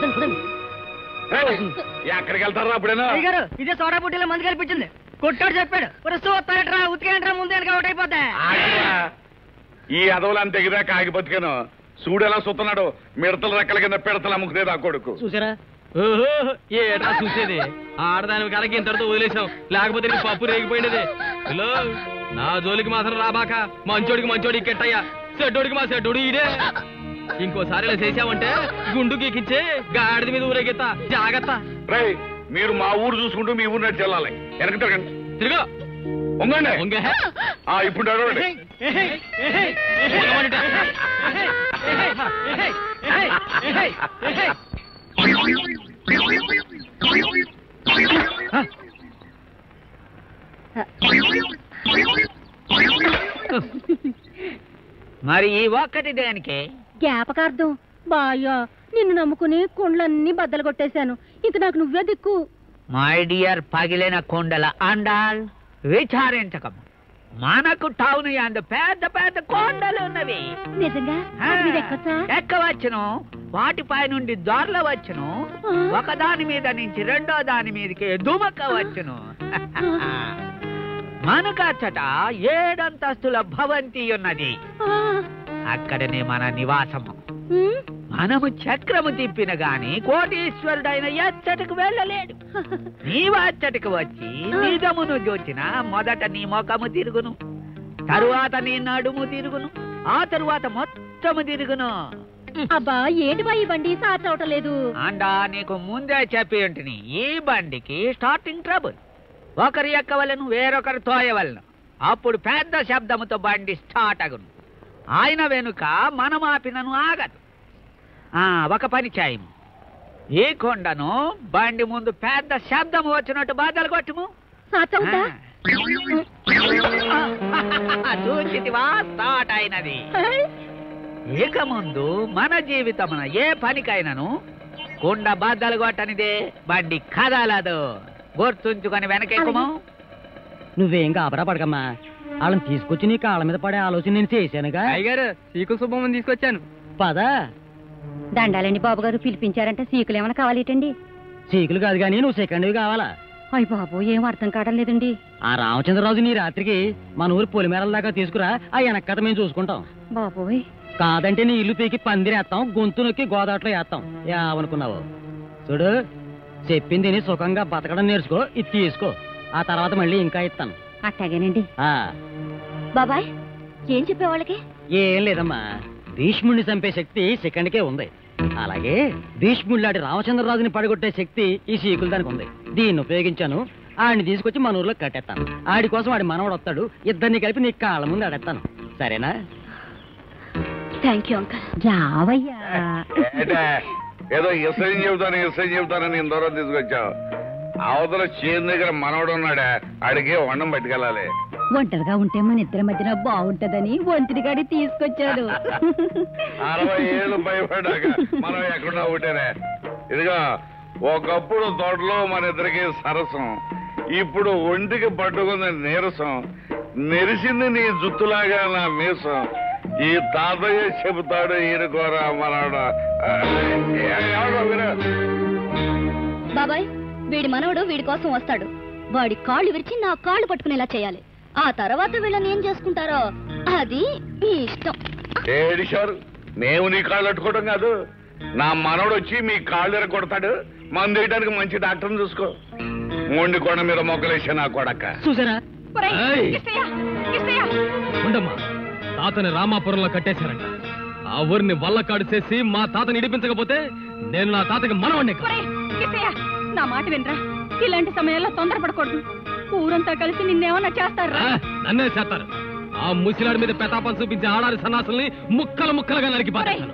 పదండి పదండి ఏయ్, ఎక్కడికి వెళ్తారా అప్పుడేనా అయ్యగారు ఇదే సోడా బుడ్డిలో మందు కల్పించింది కొట్టాడు చెప్పాడు ఒరే సూత్తారట్రా ఉతికేంట్రా ముందు వెనక అవుట్ అయిపోతా ఆగరా. ఈ అదవులు అంత ఎగిరాక ఆగి బతికాను చూడు ఎలా సుతున్నాడు మిడతల రెక్కల కింద పిడతలు అమ్ముకునేది ఆ కొడుకు చూసారా ఓహో ఏట్రా చూసేది ఆడదాని కలకి ఇంతటితో వదిలేసాం లేకపోతే నీకు పప్పు రేగిపోయినది హలో నా జోలికి మాత్రం రాబాక మంచోడికి మంచోడి కెట్టయ్యా చెడ్డోడికి మా చెడ్డోడు ఈడే ఇంకోసారి ఇలా చేసావంటే గుండు గీకిచ్చే గాడిద మీద ఊరేగెత్తా జాగ్రత్త రై మీరు మా ఊరు చూసుకుంటూ మీ ఊరు నడిచి వెళ్ళాలి వెనక తిరగండి తిరుగు ఉంగండి ఉంగే ఆ ఇప్పుడు నడవండి ఉంగమంట. మరి ఈ ఒక్కటి దేనికి జ్ఞాపకార్థం బాయ్యా నిన్ను నమ్ముకుని కొండలన్నీ బద్దలు కొట్టేశాను ఇంక నాకు నువ్వే దిక్కు మై డియర్ పగిలిన కొండల అండాల్ విచారించకము మనకు టౌన్ అందు పెద్ద పెద్ద కొండలు ఉన్నవి నిజంగా ఆ, అది మీద ఎక్కొచ్చా ఎక్కవచ్చును వాటిపై నుండి దొరల వచ్చును ఆ. ఒక దాని మీద నుంచి రెండో దాని మీదకి దుమకవచ్చును మనకచ్చట ఏడంతస్తుల భవంతి ఉన్నది ఆ, అక్కడనే మన నివాసము ఉమ్, మనము చక్రము తిప్పిన గాని కోటీశ్వరుడైన ఎచ్చటకు వెళ్ళలేడు నీవచ్చటకు వచ్చి నిజమును జోచిన మొదట నీ ముఖము తిరుగును తరువాత నీ నడుము తిరుగును ఆ తరువాత మొత్తము తిరుగును అబ్బా ఏంటి బా ఈ బండి సాచవటం లేదు అండా నీకు ముందే చెప్పి ఉంటుని ఈ బండికి స్టార్టింగ్ ట్రబుల్ ఒకరు ఎక్కవలను వేరొకరు తోయవలను అప్పుడు పెద్ద శబ్దముతో బండి స్టార్ట్ అగును ఆయన వెనుక మనం ఆపినను ఆగదు ఆ ఒక పని చేయము ఈ కొండను బండి ముందు పెద్ద శబ్దము వచ్చినట్టు బాధలు కొట్టుము సాచవుతా చూచితివా స్టార్ట్ అయినది ఇక ముందు మన జీవితమున ఏ పనికైనను కుండ బద్దలు కొట్టనిదే బండి కదలదు గుర్తుంచుకొని వెనకెక్కుము నువ్వేం కాబరా పడకమ్మా వాళ్ళని తీసుకొచ్చి నీ కాళ్ళ మీద పడే ఆలోచన నేను చేశానుగా అయ్యగారు సీకుల శుభమని తీసుకొచ్చాను పద దండాలండి బాబు గారు పిలిపించారంటే సీకులు ఏమైనా కావాలేటండి చీకులు కాదు కానీ నువ్వు సెకండ్వి కావాలా అయ్య బాబు ఏం అర్థం కావడం లేదండి ఆ రామచంద్రరాజు నీ రాత్రికి మన ఊరు పొలిమేరల దాకా తీసుకురా ఆ వెనక్కత మేము చూసుకుంటాం బాబోయ్ కాదంటే నీ ఇల్లు పీకి పందిరేస్తాం గొంతు నొక్కి గోదాట్లో వేస్తాం ఏమనుకున్నావు చూడు చెప్పింది నీ సుఖంగా బతకడం నేర్చుకో ఇది తీసుకో ఆ తర్వాత మళ్ళీ ఇంకా ఇస్తాను అట్టాగేనండి ఆ బాబాయ్ ఏం చెప్పేవాళ్ళకి ఏం లేదమ్మా భీష్ముడిని చంపే శక్తి సెకండ్కే ఉంది అలాగే భీష్ముడిలాంటి రామచంద్రరాజుని పడగొట్టే శక్తి ఈ సీకులు దానికి ఉంది దీన్ని ఉపయోగించాను ఆడిని తీసుకొచ్చి మన ఊర్లో కట్టేస్తాను ఆడి కోసం ఆడి మనవడు వస్తాడు ఇద్దరిని కలిపి నీ కాళ్ళ ముందు ఆడేస్తాను సరేనా థ్యాంక్ యూ అంకల్ జావయ్యా ఏటే, ఏదో ఇసయం చెబుతాను ఇసయం చెబుతానని ఇంత దూరం తీసుకొచ్చావు అవతల చేను దగ్గర మనవడు ఉన్నాడే ఆడికి వండం పట్టుకెళ్ళాలి ఒంటరిగా ఉంటే మన ఇద్దరి మధ్యన బాగుంటదని ఒంటిని గాడి తీసుకొచ్చాడు అరవై ఏళ్ళు భయపడ్డాక మనం ఎక్కడ ఒకటేనే ఇదిగా ఒకప్పుడు తోటలో మన ఇద్దరికి సరసం ఇప్పుడు ఒంటికి పట్టుకుంది నీరసం నెరిసింది నీ జుత్తులాగా నా మీసం ఈ తాతయ్య చెబుతాడు ఈయన కోర మనవడు ఎవడో విను. బాబాయ్ వీడి మనవడు వీడి కోసం వస్తాడు వాడి కాళ్ళు విరిచి నా కాళ్ళు పట్టుకునేలా చేయాలి ఆ తర్వాత వీళ్ళని ఏం చేసుకుంటారో అది మీ ఇష్టం ఏడిశారు మేము నీ కాళ్ళు అట్టుకోవడం కాదు నా మనవడు వచ్చి మీ కాళ్ళు ఎర కొడతాడు మందు వేయడానికి మంచి డాక్టర్ని చూసుకో మొండి కొండ మీద మొక్కలేసా నా కొడక చూసారా ఏయ్! ఉండమ్మా తాతని రామాపురంలో కట్టేశారంట ఆ ఊరిని వల్లకాడు చేసి మా తాతని ఇడిపించకపోతే నేను నా తాతకి మనవండి నా మాట వినరా ఇలాంటి సమయాల్లో తొందరపడకూడదు ఊరంతా కలిసి నిన్నేమన్నా చేస్తారా నన్నే చేస్తారు ఆ ముసిలాడి మీద పెతాపం చూపించే ఆడారి సన్నాసుల్ని ముక్కలు ముక్కలుగా నరికి పారేస్తాను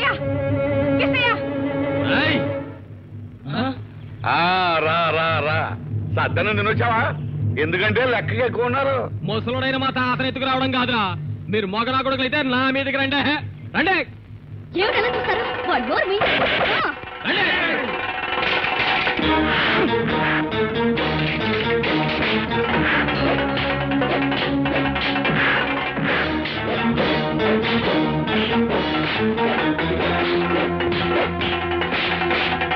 ఏయ్! ఆ, రా రా రా సద్దన నేను వచ్చావా ఎందుకంటే లెక్కగా ఎక్కువ ఉన్నారు ముసలుడైన మా తాతని ఎత్తుకు రావడం కాదురా మీరు మొగనా కొడుకులైతే నా మీదకి రండి రండి ఏమిటలా చూస్తారు వాడు నోరు మీ రండి ఆ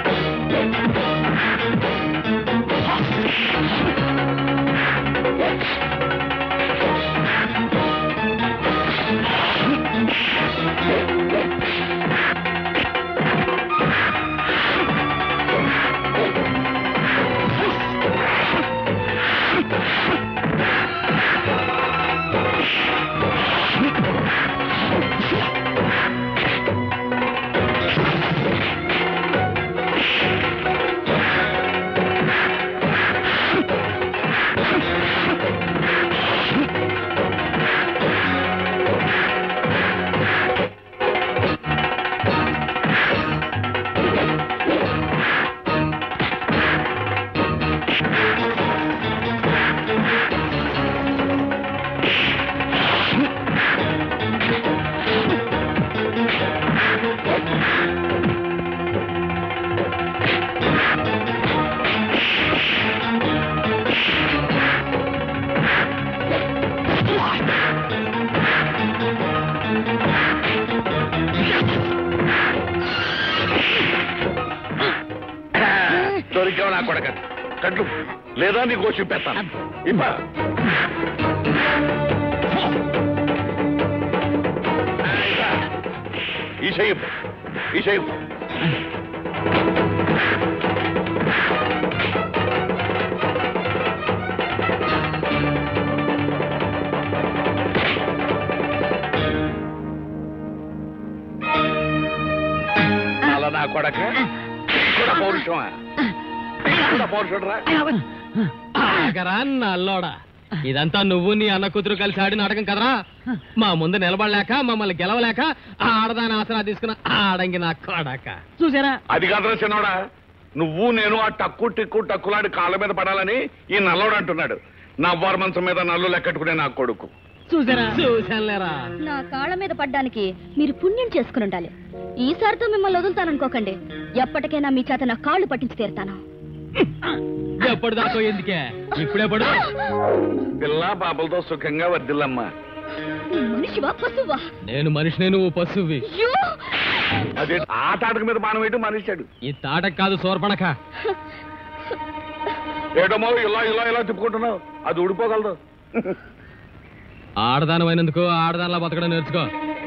దొరికావు నా కొడక కట్లు లేదా నీకు చూపెత్తాను ఇప్ప ఈ చెయ్యి ఈ చెయ్యి అలా నా కొడక కూడా పౌరుషమా కూడా పౌరుషుడురా ఆగరా నల్లోడా ఇదంతా నువ్వు నీ అన్న కూతురు కలిసి ఆడిన నాటకం కదరా మా ముందు నిలబడలేక మమ్మల్ని గెలవలేక ఆ ఆడదాని ఆసరా తీసుకున్న ఆడంగి నా కొడక చూసారా అది కాదురా చిన్నోడా నువ్వు నేను ఆ టక్కు టిక్కు టక్కులాడి కాళ్ళ మీద పడాలని ఈ నల్లోడు అంటున్నాడు నవ్వారు మంచం మీద నల్లు లెక్కట్టుకునే నా కొడుకు చూసారా చూశానులేరా నా కాళ్ళ మీద పడ్డానికి మీరు పుణ్యం చేసుకుని ఉండాలి ఈసారితో మిమ్మల్ని వదులుతాననుకోకండి ఎప్పటికైనా మీ చేత నా కాళ్ళు పట్టించి తీరుతాను ఎప్పుడు దాకా ఎందుకే ఇప్పుడే పడు పిల్ల పాపలతో సుఖంగా వర్దిల్లమ్మా నువ్వు మనిషివా పశువా నేను మనిషిని నువ్వు పశువి అయ్యో! అదే ఆ తాటక మీద బాణం వేయటం మానేశాడు ఈ తాటకు కాదు సోర్పణక ఏటమో ఇలా ఇలా ఇలా తిప్పుకుంటున్నావు అది ఊడిపోగలదు ఆడదానమైనందుకు ఆడదానిలా బతకడం నేర్చుకో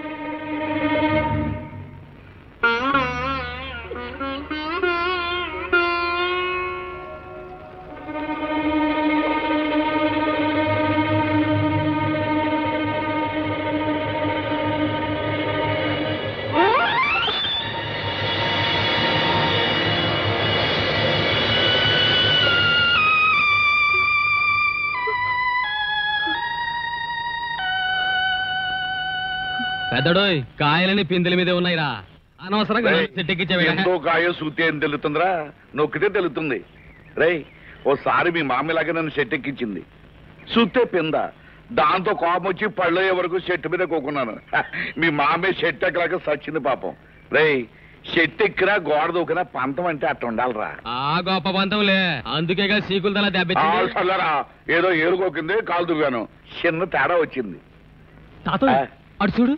పెద్దడోయ్ కాయలని పిందెల మీదే ఉన్నాయిరా అనవసరంగా రేయ్, చెట్టెక్కించావే ఎంతో కాయ సూతి అని తెలుతుందిరా నొక్కితే తెలుస్తుంది రేయ్ ఓసారి మీ మామిలాగా నన్ను చెట్టెక్కించింది సూతే పింద దాంతో కోపం వచ్చి పళ్ళయ్యే వరకు చెట్టు మీద కోకున్నాను హ, మీ మామే చెట్టు ఎక్కలేక సచ్చింది పాపం రేయ్ చెట్టు ఎక్కినా గోడ దూకినా పంతం అంటే అట్ట ఉండాలిరా ఆ గొప్ప పంతంలే అందుకేగా సీకుల తల ఆ, దెబ్బచ్చింది చల్లరా ఏదో ఏరుకోకింది కాలు దువ్వాను చిన్న తేడా వచ్చింది తాతోయ్ ఆ. అటు చూడు